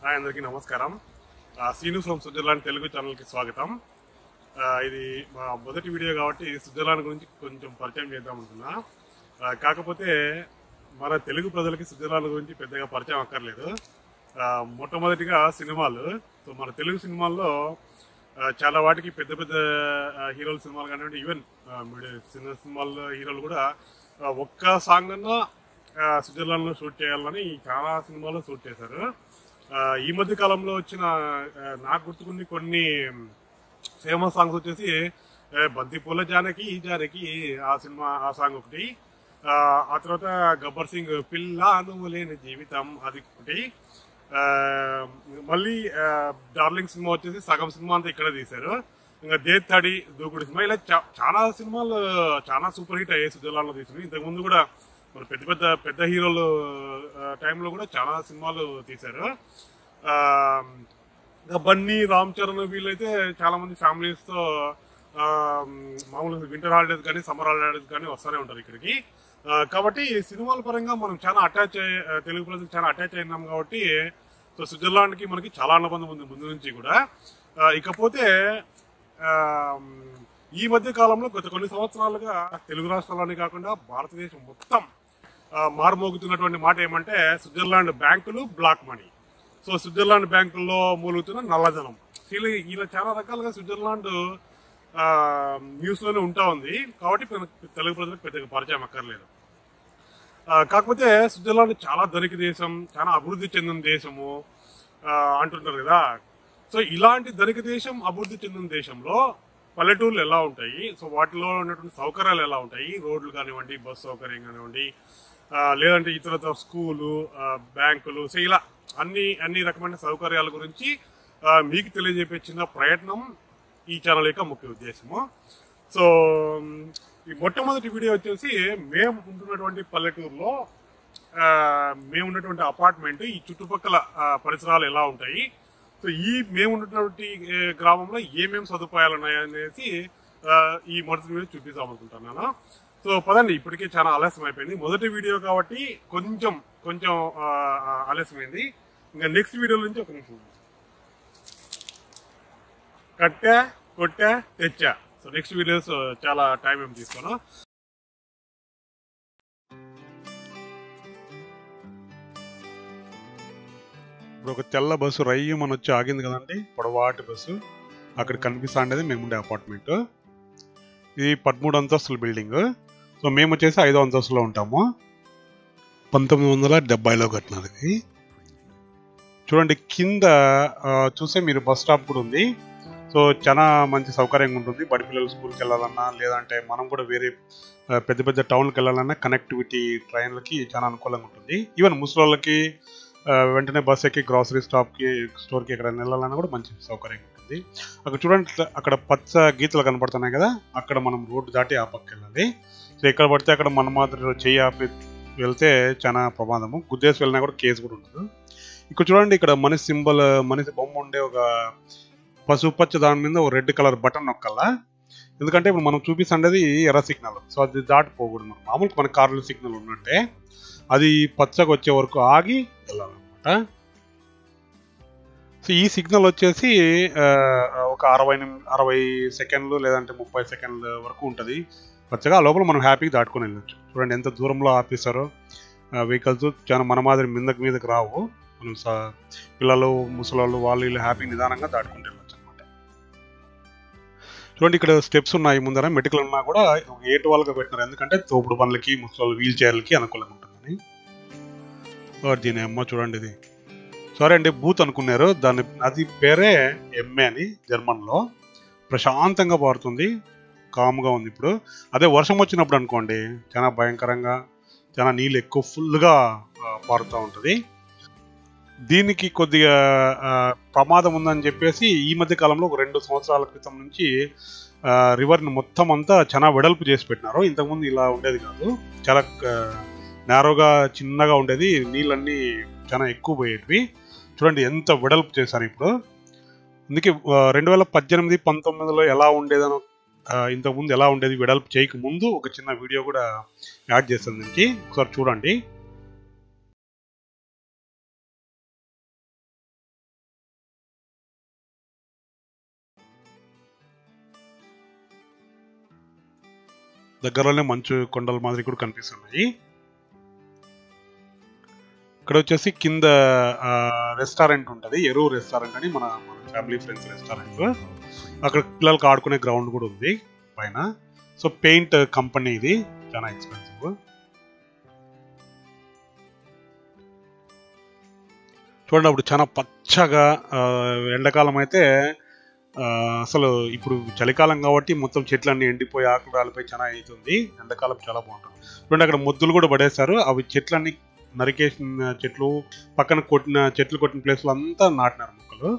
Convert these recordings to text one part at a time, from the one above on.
Hi అందరికీ నమస్కారం ఆ, సీను ఫ్రమ్ స్విట్జర్లాండ్ తెలుగు ఛానల్కి స్వాగతం ఆ, ఇది మా మొదటి వీడియో కాబట్టి స్విట్జర్లాండ్ గురించి కొంచెం పరిచయం చేద్దాం అనుకున్నా ఆ, కాకపోతే మన తెలుగు ప్రజలకి స్విట్జర్లాండ్ గురించి పెద్దగా పరిచయం అక్కర్లేదు ఆ, మొట్టమొదటిగా సినిమాలు సో మన తెలుగు సినిమాల్లో ఆ, చాలా వాటికి పెద్ద పెద్ద ఆ, హీరోల సినిమాలు కానివ్వండి ఈవెన్ చిన్న సినిమాల్లో హీరోలు కూడా ఆ, ఒక్క సాంగ్ అన్నా ఆ, స్విట్జర్లాండ్ లో షూట్ చేయాలని చాలా సినిమాలు షూట్ చేశారు ఆ, ఈ మధ్య కాలంలో వచ్చిన ఆ, నాకు గుర్తుకుని కొన్ని ఫేమస్ సాంగ్స్ వచ్చేసి ఆ, బంతిపూల జానకి ఈ జానకి ఆ సినిమా ఆ సాంగ్ ఒకటి ఆ, ఆ తర్వాత గబ్బర్ సింగ్ పిల్ల నువ్వు లేని జీవితం అది ఒకటి ఆ, మళ్ళీ ఆ, డార్లింగ్ సినిమా వచ్చేసి సగం సినిమా అంతా ఇక్కడే తీశారు ఇంకా దే తడి దూకుడు సినిమా ఇలా చా- చాలా సినిమాలు చాలా సూపర్ హిట్ అయ్యాయి స్విట్జర్లాండ్ లో తీసినవి ఇంతకు ముందు కూడా మన పెద్ద పెద్ద పెద్ద హీరోలు టైంలో కూడా చాలా సినిమాలు తీశారు ఆ, ఇంకా బన్నీ రామ్ చరణ్ వీళ్ళైతే చాలా మంది ఫ్యామిలీస్ తో ఆ, మామూలుగా వింటర్ హాలిడేస్ కానీ సమ్మర్ హాలిడేస్ కానీ వస్తూనే ఉంటారు ఇక్కడికి ఆ, కాబట్టి సినిమాల పరంగా మనం చాలా అటాచ్ తెలుగు ప్రజలకు చాలా అటాచ్ అయినాం కాబట్టి సో స్విట్జర్లాండ్ కి మనకి చాలా అనుబంధం ఉంది ముందు నుంచి కూడా ఆ, ఇకపోతే ఆ, ఈ మధ్య కాలంలో గత కొన్ని సంవత్సరాలుగా తెలుగు రాష్ట్రాలని కాకుండా భారతదేశం మొత్తం ఆ, మారుమోగుతున్నటువంటి మాట ఏమంటే స్విట్జర్లాండ్ బ్యాంకులు బ్లాక్ మనీ సో స్విట్జర్లాండ్ బ్యాంకుల్లో మూలుగుతున్న నల్లధనం ఇలా ఇలా చాలా రకాలుగా స్విట్జర్లాండ్ ఆ, న్యూస్ లోనే ఉంటా ఉంది కాబట్టి మనకు తెలుగు ప్రజలకు పెద్దగా పరిచయం అక్కర్లేదు ఆ, కాకపోతే స్విట్జర్లాండ్ చాలా ధనిక దేశం చాలా అభివృద్ధి చెందిన దేశము ఆ, అంటుంటారు కదా సో ఇలాంటి ధనిక దేశం అభివృద్ధి చెందిన దేశంలో పల్లెటూర్లు ఎలా ఉంటాయి సో వాటిలో ఉన్నటువంటి సౌకర్యాలు ఎలా ఉంటాయి రోడ్లు కానివ్వండి బస్ సౌకర్యం కానివ్వండి ఆ, లేదంటే ఇతరత స్కూలు ఆ, బ్యాంకులు సో ఇలా అన్ని అన్ని రకమైన సౌకర్యాల గురించి ఆ, మీకు తెలియజెప్పే చిన్న ప్రయత్నం ఈ ఛానల్ యొక్క ముఖ్య ఉద్దేశము సో మ్, ఈ మొట్టమొదటి వీడియో వచ్చేసి మేము ఉంటున్నటువంటి పల్లెటూరులో ఆ, మేము ఉన్నటువంటి అపార్ట్మెంట్ ఈ చుట్టుపక్కల ఆ, పరిసరాలు ఎలా ఉంటాయి సో ఈ మేము ఉన్నటువంటి ఏ, గ్రామంలో ఏమేమి సదుపాయాలు ఉన్నాయి అనేసి ఆ, ఈ మొదటి వీడియో చూపిద్దాం అనుకుంటున్నాను సో పదండి ఇప్పటికే చాలా ఆలస్యం అయిపోయింది మొదటి వీడియో కాబట్టి కొంచెం కొంచెం ఆ, ఆ, ఆలస్యమైంది ఇంకా నెక్స్ట్ వీడియో నుంచి ఒక నిమిషం కట్టా కొట్టా తెచ్చా సో నెక్స్ట్ వీడియోస్ చాలా టైం ఏం తీసుకోను ఇప్పుడు ఒక తెల్ల బస్సు రయ్యమని వచ్చి ఆగింది కదండి పొడవాటి బస్సు అక్కడ కనిపిస్తా ఉండేది మేము ఉండే అపార్ట్మెంట్ ఇది పదమూడు అంతస్తుల బిల్డింగ్ సో మేము వచ్చేసి ఐదో అంతస్తులో ఉంటాము పంతొమ్మిది వందల డెబ్బైలో కట్టినది ఇది. చూడండి కింద ఆ, చూస్తే మీరు బస్ స్టాప్ కూడా ఉంది సో చాలా మంచి సౌకర్యంగా ఉంటుంది బడి పిల్లలు స్కూల్కి వెళ్ళాలన్నా లేదంటే మనం కూడా వేరే ఆ, పెద్ద పెద్ద టౌన్కి వెళ్ళాలన్నా కనెక్టివిటీ ట్రైన్లకి చాలా అనుకూలంగా ఉంటుంది ఈవెన్ ముసలోళ్ళకి ఆ, వెంటనే బస్ ఎక్కి గ్రాసరీ స్టాప్కి స్టోర్కి ఎక్కడ వెళ్ళాలన్నా కూడా మంచి సౌకర్యంగా ఉంటుంది అక్కడ చూడండి ఇట్లా అక్కడ పచ్చ గీతలు కనపడుతున్నాయి కదా అక్కడ మనం రోడ్డు దాటి ఆ పక్క వెళ్ళాలి సో ఎక్కడ పడితే అక్కడ మన మాదిరి చెయ్యి ఆపి వెళ్తే చాలా ప్రమాదము గుద్దేసి వెళ్ళినా కూడా కేసు కూడా ఉంటుంది ఇక్కడ చూడండి ఇక్కడ మనిషి సింబల్ మనిషి బొమ్మ ఉండే ఒక పసుపు పచ్చ దాని మీద ఒక రెడ్ కలర్ బటన్ నొక్కల్లా ఎందుకంటే ఇప్పుడు మనం చూపిస్తుండేది ఎర్ర సిగ్నల్ సో అది దాటిపోకూడదు మనం మామూలుగా మన కార్ల సిగ్నల్ ఉన్నట్టే అది పచ్చగా వచ్చే వరకు ఆగి వెళ్ళాలన్నమాట సో ఈ సిగ్నల్ వచ్చేసి ఆ, ఒక అరవై నిమి- అరవై సెకండ్లు లేదంటే ముప్పై సెకండ్ల వరకు ఉంటుంది పచ్చగా ఆ లోపల మనం హ్యాపీగా దాటుకొని వెళ్ళొచ్చు చూడండి ఎంత దూరంలో ఆపేశారో వెహికల్స్ చాలా మన మాదిరి మీదకి మీదకి రావు మనం స- పిల్లలు ముసలాళ్ళు వాళ్ళు వీళ్ళు హ్యాపీ నిదానంగా దాటుకుంటూ వెళ్ళొచ్చు అనమాట చూడండి ఇక్కడ స్టెప్స్ ఉన్నాయి ముందర మెడికల్ ఉన్నా కూడా ఒక ఏటు వాళ్ళగా పెట్టినారు ఎందుకంటే తోపుడు పనులకి ముసలి వీల్ చైర్లకి అనుకూలంగా ఉంటుందని ఓ, దీని అమ్మ చూడండి ఇది సారీ అండి బూత్ అనుకున్నారు దాని అది పేరే ఎంఏ అని జర్మన్లో ప్రశాంతంగా పారుతుంది కామ్గా ఉంది ఇప్పుడు అదే వర్షం వచ్చినప్పుడు అనుకోండి చాలా భయంకరంగా చాలా నీళ్ళు ఎక్కువ ఫుల్గా పారుతూ ఉంటుంది దీనికి కొద్దిగా ఆ, ప్రమాదం ఉందని చెప్పేసి ఈ మధ్య కాలంలో ఒక రెండు సంవత్సరాల క్రితం నుంచి ఆ, రివర్ని మొత్తం అంతా చాలా వెడల్పు చేసి పెట్టినారు ఇంతకుముందు ఇలా ఉండేది కాదు చాలా నేరోగా చిన్నగా ఉండేది నీళ్ళన్నీ చాలా ఎక్కువ పోయేటివి చూడండి ఎంత వెడల్పు చేశారు ఇప్పుడు అందుకే రెండు వేల పద్దెనిమిది పంతొమ్మిదిలో ఎలా ఉండేదనో ఆ, ఇంతకుముందు ఎలా ఉండేది వెడల్పు చేయక ముందు ఒక చిన్న వీడియో కూడా యాడ్ చేస్తాను దీనికి ఒకసారి చూడండి దగ్గరలోనే మంచు కొండల మాదిరి కూడా కనిపిస్తున్నాయి ఇక్కడ వచ్చేసి కింద రెస్టారెంట్ ఉంటుంది ఎరువు రెస్టారెంట్ అని మన మన ఫ్యామిలీ ఫ్రెండ్స్ రెస్టారెంట్ అక్కడ పిల్లలకు ఆడుకునే గ్రౌండ్ కూడా ఉంది పైన సో పెయింట్ కంపెనీ ఇది చాలా ఎక్స్పెన్సివ్ చూడండి అప్పుడు చాలా పచ్చగా ఆ, ఎండాకాలం అయితే ఆ, అసలు ఇప్పుడు చలికాలం కాబట్టి మొత్తం చెట్లన్నీ ఎండిపోయి ఆకులు రాలిపోయి చాలా అవుతుంది ఎండాకాలం చాలా బాగుంటుంది చూడండి అక్కడ మొద్దులు కూడా పడేశారు అవి చెట్లన్నీ నరికేసిన చెట్లు పక్కన కొట్టిన చెట్లు కొట్టిన ప్లేస్లో అంతా నాటినారు మొక్కలు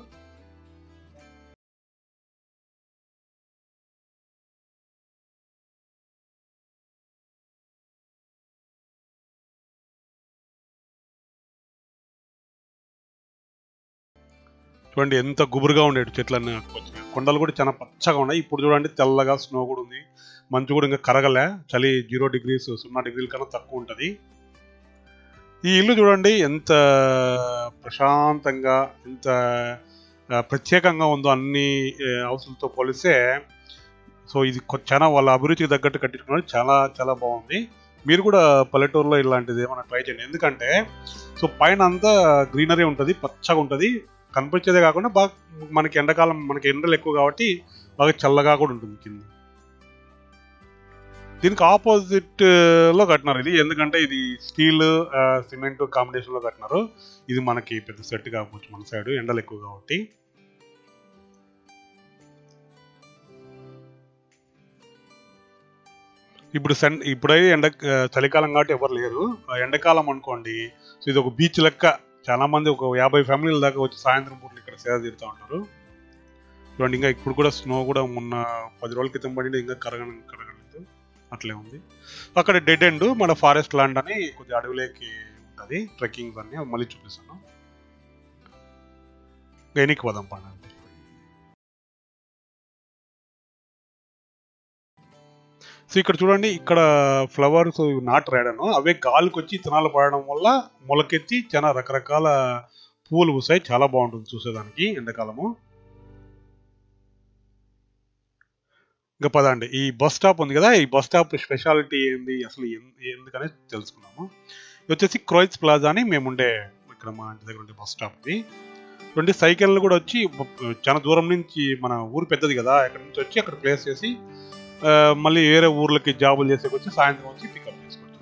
చూడండి ఎంత గుబురుగా ఉండేది చెట్లన్నీ కొంచెం కొండలు కూడా చాలా పచ్చగా ఉన్నాయి ఇప్పుడు చూడండి తెల్లగా స్నో కూడా ఉంది మంచు కూడా ఇంకా కరగలే చలి జీరో డిగ్రీస్ సున్నా డిగ్రీల కన్నా తక్కువ ఉంటుంది ఈ ఇల్లు చూడండి ఎంత ప్రశాంతంగా ఎంత ఆ, ప్రత్యేకంగా ఉందో అన్ని ఆ, హౌసులతో పోలిస్తే సో ఇది కొ- చాలా వాళ్ళ అభిరుచికి తగ్గట్టు కట్టించుకున్నారు చాలా చాలా బాగుంది మీరు కూడా పల్లెటూరులో ఇలాంటిది ఏమైనా ట్రై చేయండి ఎందుకంటే సో పైన అంతా గ్రీనరీ ఉంటుంది పచ్చగా ఉంటుంది కనిపించేదే కాకుండా బాగా మనకి ఎండాకాలం మనకి ఎండలు ఎక్కువ కాబట్టి బాగా చల్లగా కూడా ఉంటుంది కింద దీనికి ఆపోజిట్ లో కట్టినారు ఇది ఎందుకంటే ఇది స్టీల్ సిమెంట్ కాంబినేషన్ లో కట్టినారు ఇది మనకి పెద్ద సెట్ కాకపోవచ్చు మన సైడ్ ఎండలు ఎక్కువ కాబట్టి ఇప్పుడు సన్ ఇప్పుడైతే ఎండ ఆ, చలికాలం కాబట్టి ఎవరు లేరు ఆ, ఎండాకాలం అనుకోండి సో ఇది ఒక బీచ్ లెక్క చాలా మంది ఒక యాభై ఫ్యామిలీల దాకా వచ్చి సాయంత్రం పూటలు ఇక్కడ సేద తీరుతూ ఉంటారు చూడండి ఇంకా ఇప్పుడు కూడా స్నో కూడా మొన్న పది రోజుల క్రితం పడింది ఇంకా కరగ కరగలేదు అట్లే ఉంది అక్కడ డెడ్ ఎండ్ మన ఫారెస్ట్ ల్యాండ్ అని కొద్దిగా అడవిలోకి ఉంటుంది ట్రెక్కింగ్ అన్ని అవి మళ్ళీ చూపిస్తాను గైనికి పోదాం పండి సో ఇక్కడ చూడండి ఇక్కడ ఫ్లవర్స్ నాటు రాయడను అవే గాలికి వచ్చి తినాలు పడడం వల్ల మొలకెత్తి చాలా రకరకాల పువ్వులు పూసాయి చాలా బాగుంటుంది చూసేదానికి ఎండాకాలము ఇంకా పదండి ఈ బస్ స్టాప్ ఉంది కదా ఈ బస్ స్టాప్ స్పెషాలిటీ ఏంది అసలు ఎన్- ఎందుకనేది తెలుసుకున్నాము ఇది వచ్చేసి క్రోయిజ్ ప్లాజా అని మేము ఉండే ఇక్కడ మా ఇంటి దగ్గర ఉండే బస్ స్టాప్ ఇది రెండు సైకిళ్ళు కూడా వచ్చి బ- చాలా దూరం నుంచి మన ఊరు పెద్దది కదా అక్కడ నుంచి వచ్చి అక్కడ ప్లేస్ చేసి ఆ, మళ్ళీ వేరే ఊర్లకి జాబులు చేసేకి వచ్చి సాయంత్రం వచ్చి పికప్ చేసుకోవచ్చు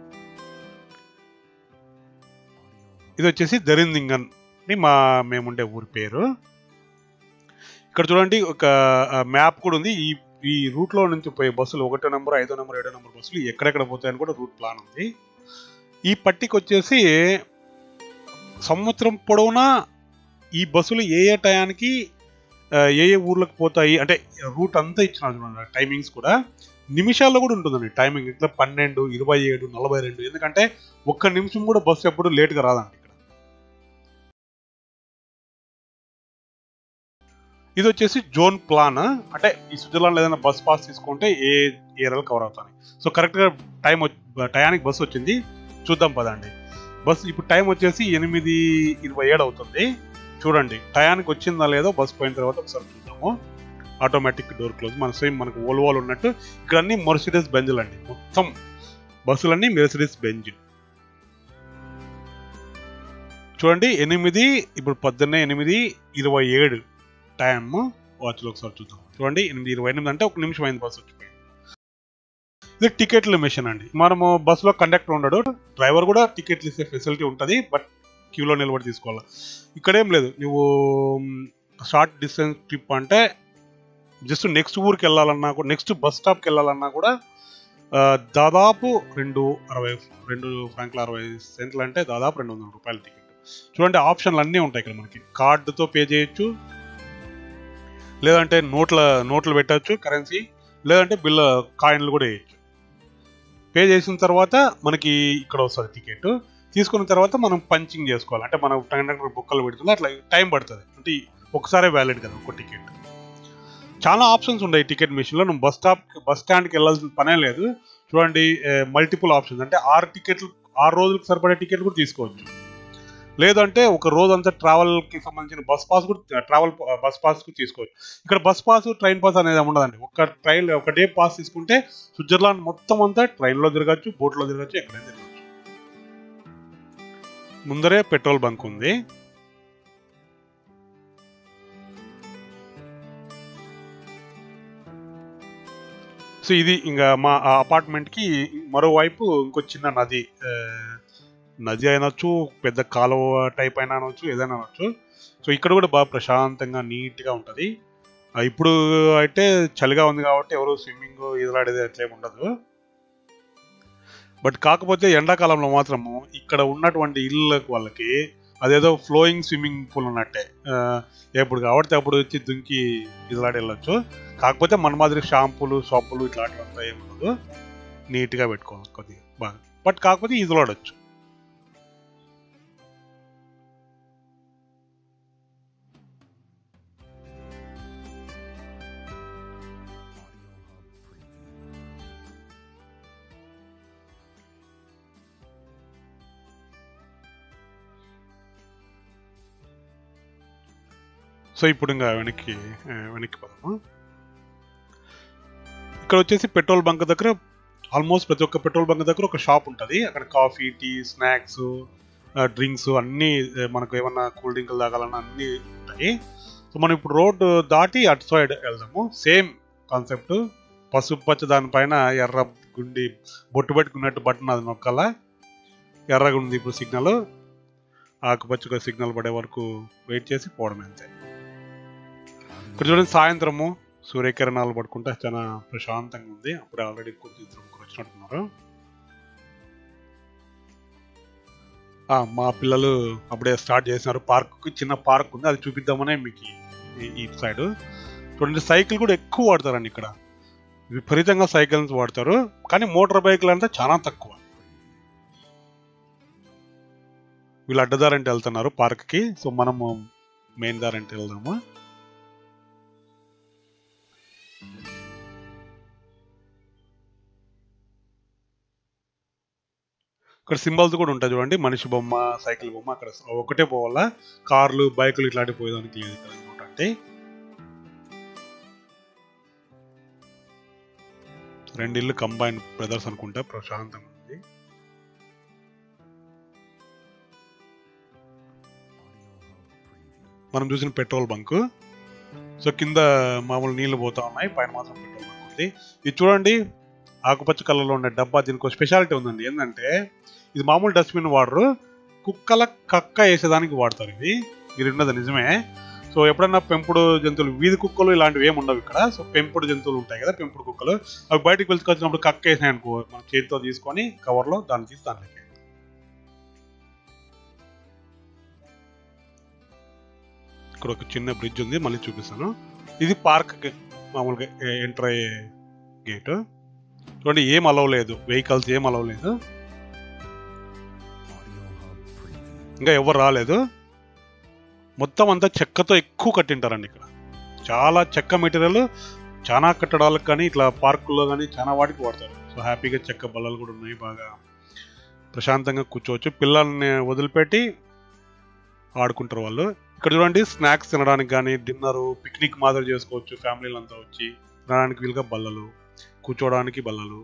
ఇది వచ్చేసి దరిందింగన్ అని మా మేముండే ఊరి పేరు ఇక్కడ చూడండి ఒక మ్యాప్ కూడా ఉంది ఈ ఈ రూట్లో నుంచి పోయే బస్సులు ఒకటో నెంబర్ ఐదో నెంబర్ ఏడో నెంబర్ బస్సులు ఎక్కడెక్కడ పోతాయని కూడా రూట్ ప్లాన్ ఉంది ఈ పట్టికి వచ్చేసి సంవత్సరం పొడవునా ఈ బస్సులు ఏ ఏ టయానికి ఆ, ఏ ఏ ఊర్లకు పోతాయి అంటే రూట్ అంతా ఇచ్చినారు చూడండి టైమింగ్స్ కూడా నిమిషాల్లో కూడా ఉంటుందండి టైమింగ్ ఇట్లా పన్నెండు ఇరవై ఏడు నలభై రెండు ఎందుకంటే ఒక్క నిమిషం కూడా బస్సు ఎప్పుడు లేట్గా రాదండి ఇక్కడ ఇది వచ్చేసి జోన్ ప్లాన్ అంటే ఈ స్విట్జర్లాండ్ ఏదైనా బస్ పాస్ తీసుకుంటే ఏ ఏరియాలో కవర్ అవుతాయి సో కరెక్ట్గా టైం టయానికి బస్సు వచ్చింది చూద్దాం పదండి బస్ ఇప్పుడు టైం వచ్చేసి ఎనిమిది ఇరవై ఏడు అవుతుంది చూడండి టయానికి వచ్చిందా లేదో బస్ పోయిన తర్వాత ఒకసారి చూద్దాము ఆటోమేటిక్ డోర్ క్లోజ్ మన సేమ్ మనకు ఓల్వోలు ఉన్నట్టు ఇక్కడ అన్ని మర్సిడెస్ బెంజులు అండి మొత్తం బస్సులన్నీ మెర్సిడెస్ బెంజ్ చూడండి ఎనిమిది ఇప్పుడు పొద్దున్నే ఎనిమిది ఇరవై ఏడు టైం వాచ్లో ఒకసారి చూద్దాం చూడండి ఎనిమిది ఇరవై ఎనిమిది అంటే ఒక నిమిషం అయింది బస్సు వచ్చిపోయింది ఇది టికెట్ల మిషన్ అండి మనము బస్సులో కండక్టర్ ఉండడు డ్రైవర్ కూడా టికెట్లు ఇచ్చే ఫెసిలిటీ ఉంటుంది బట్ క్యూలో నిలబడి తీసుకోవాలి ఇక్కడేం లేదు నువ్వు షార్ట్ డిస్టెన్స్ ట్రిప్ అంటే జస్ట్ నెక్స్ట్ ఊరికి వెళ్ళాలన్నా కూడా నెక్స్ట్ బస్ స్టాప్కి వెళ్ళాలన్నా కూడా ఆ, దాదాపు రెండు అరవై రెండు ఫ్రాంక్ల అరవై సెంట్లు అంటే దాదాపు రెండు వందల రూపాయల టికెట్ చూడండి ఆప్షన్లు అన్నీ ఉంటాయి ఇక్కడ మనకి కార్డుతో పే చేయొచ్చు లేదంటే నోట్ల నోట్లు పెట్టచ్చు కరెన్సీ లేదంటే బిల్ల కాయిన్లు కూడా వేయచ్చు పే చేసిన తర్వాత మనకి ఇక్కడ వస్తుంది టికెట్ తీసుకున్న తర్వాత మనం పంచింగ్ చేసుకోవాలి అంటే మనం కండక్టర్ బుక్కలు పెడుతుంది అట్లా టైం పడుతుంది అంటే ఒకసారే వ్యాలిడ్ కదా ఒక టికెట్ చాలా ఆప్షన్స్ ఉన్నాయి టికెట్ మిషన్లో నువ్వు బస్ స్టాప్ బస్ స్టాండ్కి వెళ్ళాల్సిన పనే లేదు చూడండి మల్టిపుల్ ఆప్షన్స్ అంటే ఆరు టికెట్లు ఆరు రోజులకు సరిపడే టికెట్ కూడా తీసుకోవచ్చు లేదంటే ఒక రోజంతా ట్రావెల్కి సంబంధించిన బస్ పాస్ కూడా ట్రావెల్ బస్ పాస్ కూడా తీసుకోవచ్చు ఇక్కడ బస్ పాస్ ట్రైన్ పాస్ అనేది ఏమి ఉండదండి ఒక ట్రైన్ ఒక డే పాస్ తీసుకుంటే స్విట్జర్లాండ్ మొత్తం అంతా ట్రైన్లో తిరగచ్చు బోట్లో తిరగచ్చు ఎక్కడైనా తిరగచ్చు ముందరే పెట్రోల్ బంక్ ఉంది సో ఇది ఇంకా మా అపార్ట్మెంట్కి మరోవైపు ఇంకో చిన్న నది ఆ, నది అనొచ్చు పెద్ద కాలువ టైప్ అయినా అనొచ్చు ఏదైనా అనొచ్చు సో ఇక్కడ కూడా బాగా ప్రశాంతంగా నీట్గా ఉంటుంది ఆ, ఇప్పుడు అయితే చలిగా ఉంది కాబట్టి ఎవరు స్విమ్మింగ్ ఈదలాడేది అట్లేం ఉండదు బట్ కాకపోతే ఎండాకాలంలో మాత్రము ఇక్కడ ఉన్నటువంటి ఇళ్ళకి వాళ్ళకి అదేదో ఫ్లోయింగ్ స్విమ్మింగ్ పూల్ ఉన్నట్టే ఆ, ఎప్పుడు కాబట్టి అప్పుడు వచ్చి దుంకి ఈదలాడి వెళ్ళొచ్చు కాకపోతే మన మాదిరి షాంపూలు సోపులు ఇట్లాంటివంతా ఏమి ఉండదు నీట్గా పెట్టుకోవాలి కొద్దిగా బాగా బట్ కాకపోతే ఈదలాడొచ్చు సో ఇప్పుడు ఇంకా వెనక్కి ఆ, వెనక్కి పోదాము ఇక్కడ వచ్చేసి పెట్రోల్ బంక్ దగ్గర ఆల్మోస్ట్ ప్రతి ఒక్క పెట్రోల్ బంక్ దగ్గర ఒక షాప్ ఉంటుంది అక్కడ కాఫీ టీ స్నాక్స్ డ్రింక్స్ అన్నీ ఆ, మనకు ఏమన్నా కూల్ డ్రింకులు తాగాలన్నా అన్నీ ఉంటాయి సో మనం ఇప్పుడు రోడ్డు దాటి అటు సైడ్ వెళ్దాము సేమ్ కాన్సెప్ట్ పసుపు పచ్చ దానిపైన ఎర్ర గుండి బొట్టు పెట్టుకున్నట్టు బటన్ అది నొక్కాల ఎర్రగా ఉంది ఇప్పుడు సిగ్నల్ ఆకుపచ్చగా సిగ్నల్ పడే వరకు వెయిట్ చేసి పోవడం అంతే ఇక్కడ చూడండి సాయంత్రము సూర్యకిరణాలు పడుకుంటే చాలా ప్రశాంతంగా ఉంది అప్పుడే ఆల్రెడీ కొద్ది ఇద్దరు ముగ్గురు వచ్చినట్టున్నారు ఆ, మా పిల్లలు అప్పుడే స్టార్ట్ చేసినారు పార్క్ చిన్న పార్క్ ఉంది అది చూపిద్దామనే మీకు ఈ- ఈ సైడ్ చూడండి సైకిల్ కూడా ఎక్కువ వాడతారండి ఇక్కడ విపరీతంగా సైకిల్స్ వాడతారు కానీ మోటార్ బైక్లు అంటే చాలా తక్కువ వీళ్ళు అడ్డదారంటే వెళ్తున్నారు పార్క్కి సో మనము మెయిన్ దారంటే వెళ్దాము ఇక్కడ సింబల్స్ కూడా ఉంటాయి చూడండి మనిషి బొమ్మ సైకిల్ బొమ్మ అక్కడ ఒకటే పోవాలా కార్లు బైకులు ఇట్లాంటివి పోయేదానికి లేదు ఇక్కడ అనమాట అంటే రెండు ఇల్లు కంబైన్ బ్రదర్స్ అనుకుంటా ప్రశాంతంగా ఉంది మనం చూసిన పెట్రోల్ బంక్ సో కింద మామూలు నీళ్లు పోతా ఉన్నాయి పైన మాత్రం పెట్రోల్ బంక్ ఉంది ఇది చూడండి ఆకుపచ్చ కలర్లో ఉండే డబ్బా దీనికి ఒక స్పెషాలిటీ ఉందండి ఏంటంటే ఇది మామూలు డస్ట్బిన్ వాడరు కుక్కల కక్క వేసేదానికి వాడతారు ఇది ఇది ఉన్నది నిజమే సో ఎప్పుడన్నా పెంపుడు జంతువులు వీధి కుక్కలు ఇలాంటివి ఏమి ఉండవు ఇక్కడ సో పెంపుడు జంతువులు ఉంటాయి కదా పెంపుడు కుక్కలు అవి బయటకు పిలుచుకొచ్చినప్పుడు కక్క వేసినాయి అనుకో మన చేతితో తీసుకొని కవర్లో దాన్ని తీసి దాంట్లోకి ఇక్కడ ఒక చిన్న బ్రిడ్జ్ ఉంది మళ్ళీ చూపిస్తాను ఇది పార్క్ మామూలుగా ఎంటర్ అయ్యే గేట్ చూడండి ఏం అలవ్ లేదు వెహికల్స్ ఏం అలవ్ లేదు ఇంకా ఎవరు రాలేదు మొత్తం అంతా చెక్కతో ఎక్కువ కట్టింటారండి ఇక్కడ చాలా చెక్క మెటీరియల్ చాలా కట్టడాలకు కానీ ఇట్లా పార్కుల్లో కానీ చాలా వాటికి వాడతారు సో హ్యాపీగా చెక్క బల్లలు కూడా ఉన్నాయి బాగా ప్రశాంతంగా కూర్చోవచ్చు పిల్లల్ని వదిలిపెట్టి ఆడుకుంటారు వాళ్ళు ఇక్కడ చూడండి స్నాక్స్ తినడానికి కానీ డిన్నర్ పిక్నిక్ మాదిరి చేసుకోవచ్చు ఫ్యామిలీలు అంతా వచ్చి తినడానికి వీలుగా బల్లలు కూర్చోవడానికి బల్లలు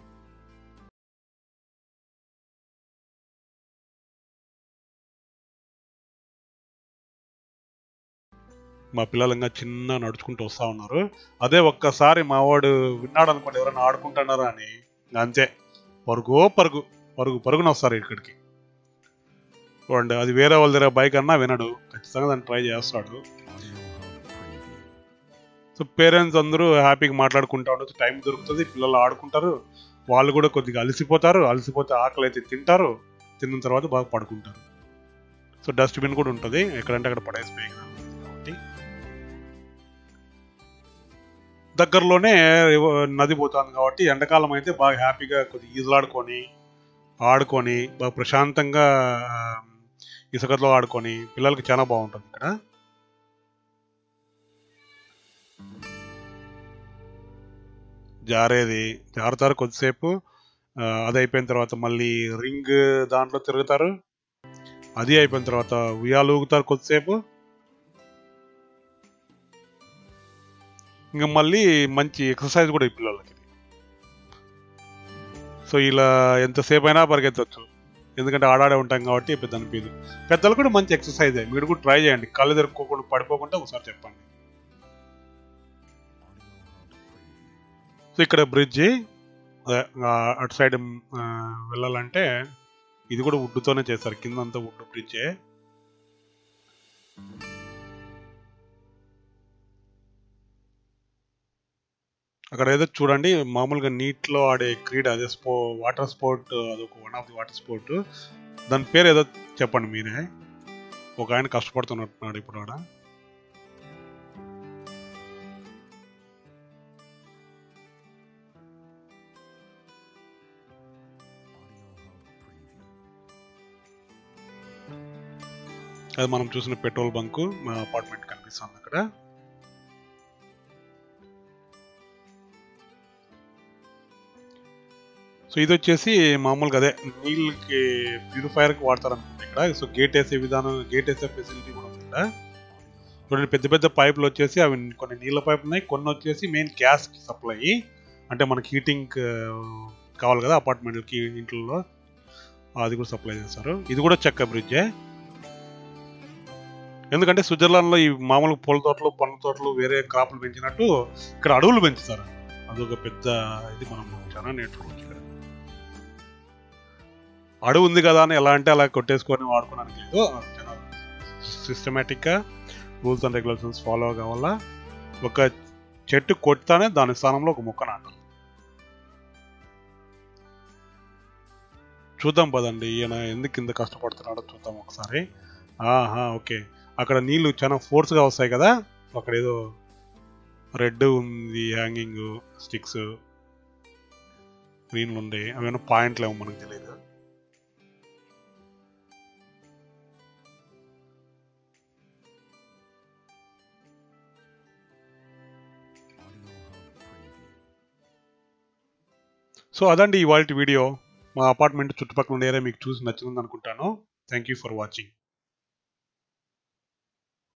మా పిల్లలు ఇంకా చిన్న నడుచుకుంటూ వస్తూ ఉన్నారు అదే ఒక్కసారి మా వాడు విన్నాడు అనుకోండి ఎవరైనా ఆడుకుంటున్నారా అని ఇంకా అంతే పరుగో పరుగు పరుగు పరుగున వస్తారు ఇక్కడికి చూడండి అది వేరే వాళ్ళ దగ్గర బైక్ అన్నా వినడు ఖచ్చితంగా దాన్ని ట్రై చేస్తాడు సో పేరెంట్స్ అందరూ హ్యాపీగా మాట్లాడుకుంటా ఉండొచ్చు టైం దొరుకుతుంది పిల్లలు ఆడుకుంటారు వాళ్ళు కూడా కొద్దిగా అలసిపోతారు అలసిపోతే ఆకలి అయితే తింటారు తిన్న తర్వాత బాగా పడుకుంటారు సో డస్ట్బిన్ కూడా ఉంటుంది ఎక్కడంటే అక్కడ పడేసిపోయి కాబట్టి దగ్గరలోనే నది పోతుంది కాబట్టి ఎండాకాలం అయితే బాగా హ్యాపీగా కొద్దిగా ఈజలాడుకొని ఆడుకొని బాగా ప్రశాంతంగా ఆ, ఇసుకలో ఆడుకొని పిల్లలకి చాలా బాగుంటుంది ఇక్కడ జారేది జారుతారు కొద్దిసేపు ఆ, అది అయిపోయిన తర్వాత మళ్ళీ రింగ్ దాంట్లో తిరుగుతారు అది అయిపోయిన తర్వాత ఉయ్యాలు ఊగుతారు కొద్దిసేపు ఇంకా మళ్ళీ మంచి ఎక్సర్సైజ్ కూడా ఈ పిల్లలకి సో ఇలా ఎంతసేపు అయినా పరిగెత్తచ్చు ఎందుకంటే ఆడాడే ఉంటాం కాబట్టి పెద్ద అనిపించదు పెద్దలు కూడా మంచి ఎక్సర్సైజ్ మీరు కూడా ట్రై చేయండి కళ్ళు తెరుక్కోకుండా పడిపోకుండా ఒకసారి చెప్పండి సో ఇక్కడ బ్రిడ్జి అదే, ఆ, అటు సైడ్ ఆ, వెళ్ళాలంటే ఇది కూడా వుడ్తోనే చేస్తారు కింద అంతా వుడ్ బ్రిడ్జే అక్కడ ఏదో చూడండి మామూలుగా నీటిలో ఆడే క్రీడ అదే స్పో వాటర్ స్పోర్ట్ అదొక one of the water sport దాని పేరు ఏదో చెప్పండి మీరే ఒక ఆయన కష్టపడుతున్నట్టున్నాడు ఇప్పుడు ఆడ అది మనం చూసిన పెట్రోల్ బంక్ మా అపార్ట్మెంట్ కనిపిస్తుంది అక్కడ సో ఇది వచ్చేసి మామూలుగా అదే నీళ్ళకి ప్యూరిఫైయర్కి వాడతారు అనుకుంటా ఇక్కడ సో గేట్ వేసే విధానం గేట్ వేసే ఫెసిలిటీ కూడా ఉంది ఇక్కడ చూడండి పెద్ద పెద్ద పైపులు వచ్చేసి అవి కొన్ని నీళ్ళ పైపులు ఉన్నాయి కొన్ని వచ్చేసి మెయిన్ గ్యాస్కి సప్లై అంటే మనకి హీటింగ్ కావాలి కదా అపార్ట్మెంట్కి ఇంట్లో అది కూడా సప్లై చేస్తారు ఇది కూడా చెక్క బ్రిడ్జే ఎందుకంటే స్విట్జర్లాండ్లో ఈ మామూలు పూల తోటలు పండ్ల తోటలు వేరే క్రాపులు పెంచినట్టు ఇక్కడ అడవులు పెంచుతారు అదొక పెద్ద ఇది మనం చాలా నేర్చుకోవచ్చు ఇక్కడ అడవి ఉంది కదా అని ఎలా అంటే అలా కొట్టేసుకొని వాడుకోవడానికి లేదు చాలా సిస్టమేటిక్గా రూల్స్ అండ్ రెగ్యులేషన్స్ ఫాలో కావాలా ఒక చెట్టు కొట్టానే దాని స్థానంలో ఒక మొక్క నాటాలి చూద్దాం పదండి ఈయన ఎందుకు ఇంత కష్టపడుతున్నాడో చూద్దాం ఒకసారి ఆహా ఓకే అక్కడ నీళ్లు చాలా ఫోర్స్గా వస్తాయి కదా అక్కడ ఏదో రెడ్ ఉంది హ్యాంగింగ్ స్టిక్స్ గ్రీన్లు ఉండే అవేమో పాయింట్లు ఏమో మనకు తెలియదు సో అదండి ఇవాళ వీడియో మా అపార్ట్మెంట్ చుట్టుపక్కల ఉండే ఏరియా మీకు చూసి నచ్చింది అనుకుంటాను థ్యాంక్ యూ ఫర్ వాచింగ్